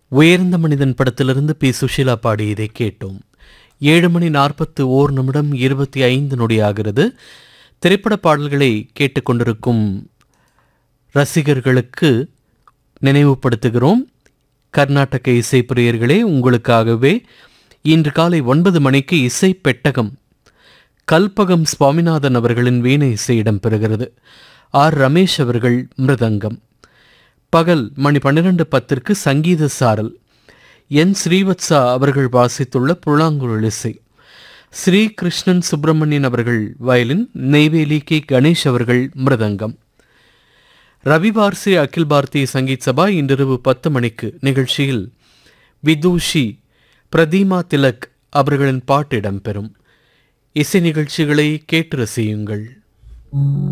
உயர்ந்த மனிதன் படத்திலிருந்து பி சுஷீலா பாடியதை கேட்டோம் ஏழு மணி நாற்பத்து ஓர் நிமிடம் இருபத்தி ஐந்து நொடியாகிறது திரைப்பட பாடல்களை கேட்டுக்கொண்டிருக்கும் ரசிகர்களுக்கு நினைவுபடுத்துகிறோம் கர்நாடக இசை பிரியர்களே உங்களுக்காகவே இன்று காலை ஒன்பது மணிக்கு இசை பெட்டகம் கல்பகம் சுவாமிநாதன் அவர்களின் வீணை இசை இடம்பெறுகிறது ஆர் ரமேஷ் அவர்கள் மிருதங்கம் பகல் மணி பன்னிரண்டு பத்திற்கு சங்கீத சாரல் என் ஸ்ரீவத்சா அவர்கள் வாசித்துள்ள புல்லாங்குழல் இசை ஸ்ரீ கிருஷ்ணன் சுப்பிரமணியன் அவர்கள் வயலின் நெய்வேலி கே கணேஷ் அவர்கள் மிருதங்கம் ரவிவார் ஸ்ரீ அகில் பாரதிய சங்கீத் சபா இன்றிரவு பத்து மணிக்கு நிகழ்ச்சியில் விதூஷி பிரதீமா திலக் அவர்களின் பாட்டு இடம்பெறும் இசை நிகழ்ச்சிகளை கேட்டு ரசியுங்கள்